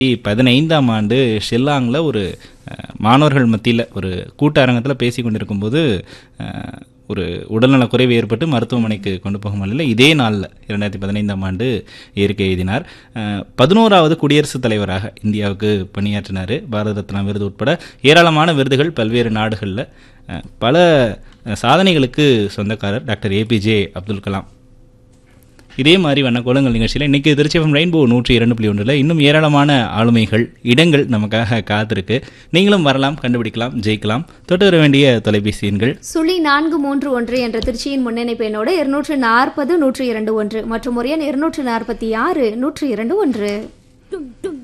பதினைந்தாம் ஆண்டு ஷில்லாங்கில் ஒரு அஹ், மாணவர்கள் மத்தியில் ஒரு கூட்ட அரங்கத்தில் பேசி கொண்டிருக்கும்போது அஹ், ஒரு உடல்நலக் குறைவு ஏற்பட்டு மருத்துவமனைக்கு கொண்டு போகும் நிலையில் இதே நாளில் இரண்டாயிரத்தி பதினைந்தாம் ஆண்டு இயற்கை எழுதினார் அஹ், பதினோராவது குடியரசுத் தலைவராக இந்தியாவுக்கு பணியாற்றினார் பாரத ரத்னா விருது உட்பட ஏராளமான விருதுகள் பல்வேறு நாடுகளில் அஹ், பல அஹ், சாதனைகளுக்கு சொந்தக்காரர் டாக்டர் ஏபிஜே அப்துல் கலாம் இதே மாதிரி வண்ண கோலங்கள் நிகழ்ச்சியில் இன்னைக்கு திருச்சியம் ரெயின்போ நூற்றி இரண்டு புள்ளி ஒன்றில் இன்னும் ஏராளமான ஆளுமைகள் இடங்கள் நமக்காக காத்திருக்கு நீங்களும் வரலாம் கண்டுபிடிக்கலாம் ஜெயிக்கலாம் தொட்டு வர வேண்டிய தொலைபேசி எண்கள் சுழி நான்கு மூன்று ஒன்று என்ற திருச்சியின் முன்னணிப்பு எண்ணோடு இருநூற்று நாற்பது நூற்றி இரண்டு ஒன்று மற்றும் ஒரு எண் இருநூற்று நாற்பத்தி ஆறு நூற்றி இரண்டு ஒன்று